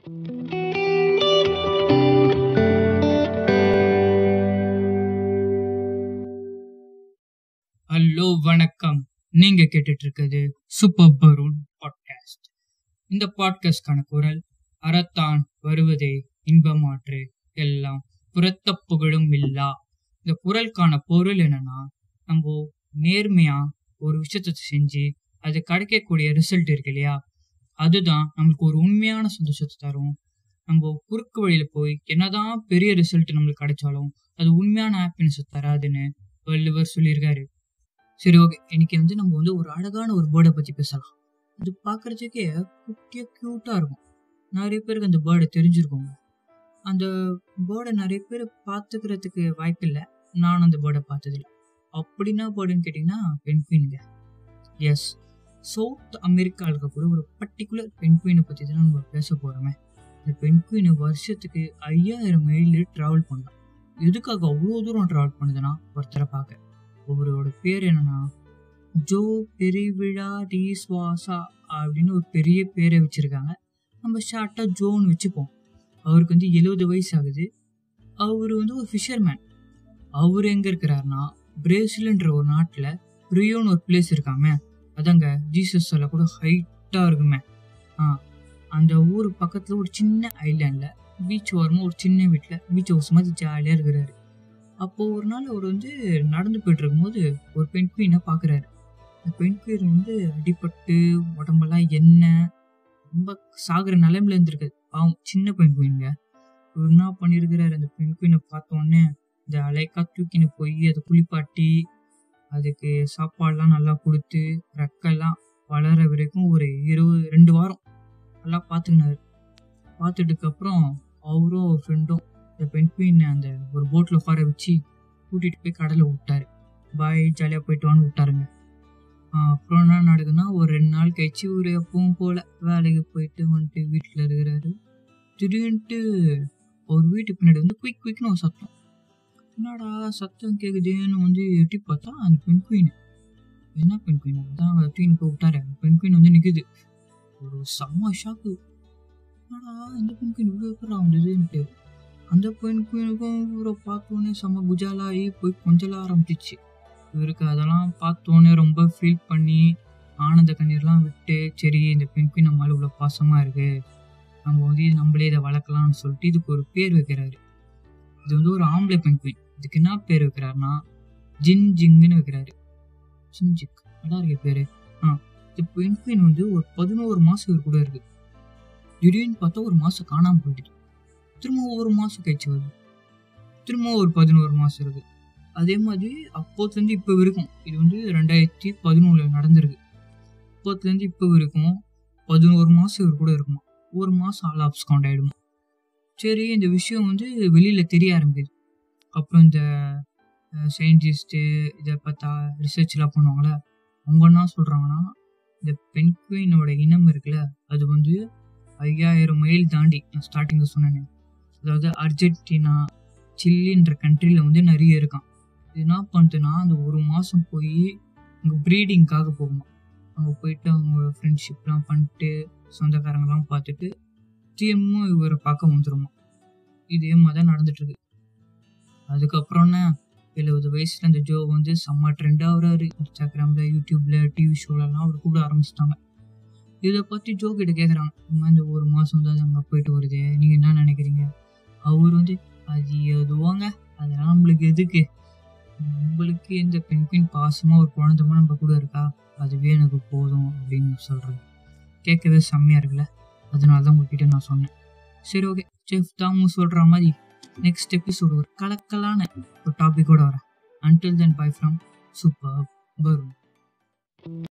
hello வணக்கம் நீங்க கேட்டுட்டு இருக்கிறது சூப்பர் பரூன் பாட்காஸ்ட் இந்த பாட்காஸ்டான குரல் அறத்தான் வருவதே இன்பமாற்று எல்லாம் புறத்த புகழும் இல்லா இந்த குரலுக்கான பொருள் என்னன்னா நம்ம நேர்மையா ஒரு விஷயத்த செஞ்சு அது கிடைக்கக்கூடிய ரிசல்ட் இருக்கு இல்லையா அதுதான் நம்மளுக்கு ஒரு உண்மையான சந்தோஷத்தை தரும் நம்ம குறுக்கு வழியில போய் என்னதான் பெரிய ரிசல்ட் நம்மளுக்கு கிடைச்சாலும் அது உண்மையான ஹாப்பினஸ் தராதுன்னு வள்ளுவர் சொல்லியிருக்காரு சரி ஓகே இன்னைக்கு வந்து நம்ம வந்து ஒரு அழகான ஒரு பேர்டை பத்தி பேசலாம் இது பார்க்கறதுக்கே குட்டியா கியூட்டா இருக்கும் நிறைய பேருக்கு அந்த பேர்டை தெரிஞ்சிருக்கோங்க அந்த பேர்டை நிறைய பேர் பார்த்துக்கிறதுக்கு வாய்ப்பில்லை நானும் அந்த பேர்டை பார்த்ததில்ல அப்படின்னா பேர்டுன்னு கேட்டிங்கன்னா பென்குயின்ங்க எஸ் சவுத் அமெரிக்காவில் இருக்கக்கூட ஒரு பர்டிகுலர் பென்குயினை பற்றி தான் நம்ம பேச போகிறோமே இந்த பென்குயின் வருஷத்துக்கு ஐயாயிரம் மைல் ட்ராவல் பண்ணலாம் எதுக்காக அவ்வளோ தூரம் ட்ராவல் பண்ணுதுன்னா ஒருத்தரை பார்க்க அவரோட பேர் என்னன்னா ஜோ பெரிவிழா ரீஸ்வாசா அப்படின்னு ஒரு பெரிய பேரை வச்சிருக்காங்க நம்ம ஷார்ட்டாக ஜோன்னு வச்சுப்போம் அவருக்கு வந்து எழுபது வயசு ஆகுது அவர் வந்து ஒரு ஃபிஷர்மேன் அவர் எங்கே இருக்கிறாருன்னா பிரேசில்ன்ற ஒரு நாட்டில் ரியோன்னு ஒரு பிளேஸ் இருக்காமே அதாங்க ஜீசஸ் சிலை கூட ஹைட்டாக இருக்குமே ஆ அந்த ஊர் பக்கத்தில் ஒரு சின்ன ஐலாண்டில் பீச் ஓரமாக ஒரு சின்ன வீட்டில் பீச் ஹவுஸ் மாதிரி ஜாலியாக இருக்கிறாரு அப்போது ஒரு நாள் அவர் வந்து நடந்து போயிட்டு இருக்கும்போது ஒரு பெண் குயினை பார்க்குறாரு அந்த பெண் குயின் வந்து அடிபட்டு உடம்பெல்லாம் எண்ணெய் ரொம்ப சாகுற நிலைமையில இருந்திருக்காது பாவம் சின்ன பெண் குயினுங்க இவர் என்ன பண்ணியிருக்கிறாரு அந்த பெண் குயினை பார்த்தோன்னே இந்த அலைக்கா தூக்கின்னு போய் அதை குளிப்பாட்டி அதுக்கு சாப்பாடெலாம் நல்லா கொடுத்து ரெக்கெல்லாம் வளர வரைக்கும் ஒரு இருபது ரெண்டு வாரம் நல்லா பார்த்துக்கினாரு பார்த்துட்டுக்கப்புறம் அவரும் ஒரு ஃப்ரெண்டும் இந்த பெண் குயின் அந்த ஒரு போட்டில் உட்கார வச்சு கூட்டிகிட்டு போய் கடலில் விட்டாரு பாய் ஜாலியாக போயிட்டு வான்னு விட்டாருங்க அப்புறம் என்ன நடக்குதுன்னா ஒரு ரெண்டு நாள் கழிச்சு ஒரு எப்பவும் போல் வேலைக்கு போயிட்டு வந்துட்டு வீட்டில் இருக்கிறாரு திடீர்னுட்டு ஒரு வீட்டு பின்னாடி வந்து குயிக் குயிக்னு ஒரு சத்தம் என்னடா சத்தம் கேட்குதுன்னு வந்து எட்டி பார்த்தா அந்த பெண் குயின் என்ன பெண் குயின் அதான் அவங்க தூக்கின்னு போய் விட்டாரு பெண் குயின் வந்து நிற்குது ஒரு செம்ம ஷாக்கு என்னடா இந்த பெண் குயின் இவ்வளோ எப்படா வந்ததுன்ட்டு அந்த பெண் குயினுக்கும் இவரை பார்த்தோன்னே செம்ம குஜாலாகி போய் கொஞ்சல ஆரம்பிச்சிச்சு இவருக்கு அதெல்லாம் பார்த்தோன்னே ரொம்ப ஃபீல் பண்ணி ஆனந்த கண்ணீர்லாம் விட்டு சரி இந்த பெண் குயின் நம்மளால இவ்வளோ பாசமாக இருக்கு நம்ம வந்து நம்மளே இதை வளர்க்கலாம்னு சொல்லிட்டு இதுக்கு ஒரு பேர் வைக்கிறாரு இது வந்து ஒரு ஆம்பளை பெண் குயின் இதுக்கு என்ன பேர் வைக்கிறாருன்னா ஜின் ஜிங்குன்னு வைக்கிறாரு ஜின்ஜிக் நல்லா இருக்கு பேரு ஆ இந்த பெண் குயின் வந்து ஒரு பதினோரு மாதம் இவர் கூட இருக்கு திடீர்னு பார்த்தா ஒரு மாதம் காணாமல் போயிடுது திரும்ப ஒரு மாதம் கழிச்சு வருது திரும்ப ஒரு பதினோரு மாதம் இருக்குது அதே மாதிரி அப்போத்துலேருந்து இப்போ வரைக்கும் இது வந்து ரெண்டாயிரத்தி பதினொன்றில் நடந்திருக்கு அப்போத்துலேருந்து இப்போ வரைக்கும் பதினோரு மாதம் இவர் கூட இருக்குமா ஒரு மாதம் ஆல் அப்ஸ்காண்ட் ஆகிடுமா சரி இந்த விஷயம் வந்து வெளியில் தெரிய ஆரம்பிக்குது அப்புறம் இந்த சயின்டிஸ்ட்டு இதை பார்த்தா ரிசர்ச்லாம் பண்ணுவாங்களே அவங்க என்ன சொல்கிறாங்கன்னா இந்த பென்குயினோட இனம் இருக்குல்ல அது வந்து ஐயாயிரம் மைல் தாண்டி நான் ஸ்டார்டிங்கில் சொன்னேன் அதாவது அர்ஜென்டினா சில்லின்ற கண்ட்ரியில் வந்து நிறைய இருக்கான் இது என்ன பண்ணுதுன்னா அந்த ஒரு மாதம் போய் அங்கே ப்ரீடிங்காக போகுமா அங்கே போயிட்டு அவங்க ஃப்ரெண்ட்ஷிப்லாம் பண்ணிட்டு சொந்தக்காரங்களாம் பார்த்துட்டு திரும்பவும் இவரை பார்க்க வந்துடுமா இதே மாதிரி தான் நடந்துட்டுருக்கு அதுக்கப்புறம்னா எழுபது வயசில் அந்த ஜோ வந்து செம்ம ட்ரெண்டாக வர்றாரு இன்ஸ்டாகிராமில் யூடியூப்பில் டிவி ஷோலலாம் அவர் கூட ஆரம்பிச்சிட்டாங்க இதை பற்றி ஜோ கிட்ட கேட்குறாங்க இந்த மாதிரி இந்த ஒரு மாதம் தான் அங்கே போயிட்டு வருது நீங்கள் என்ன நினைக்கிறீங்க அவர் வந்து அது எதுவாங்க அதெல்லாம் நம்மளுக்கு எதுக்கு நம்மளுக்கு இந்த பெண்குயின் பாசமாக ஒரு குழந்தைமா நம்ம கூட இருக்கா அதுவே எனக்கு போதும் அப்படின்னு சொல்கிறது கேட்கவே செம்மையாக இருக்குல்ல அதனால தான் உங்ககிட்ட நான் சொன்னேன் சரி ஓகே செஃப் தாமு சொல்கிற மாதிரி நெக்ஸ்ட் எபிசோடு ஒரு கலக்கலான ஒரு டாப்பிக்கோட வரேன் until then bye from super பரும்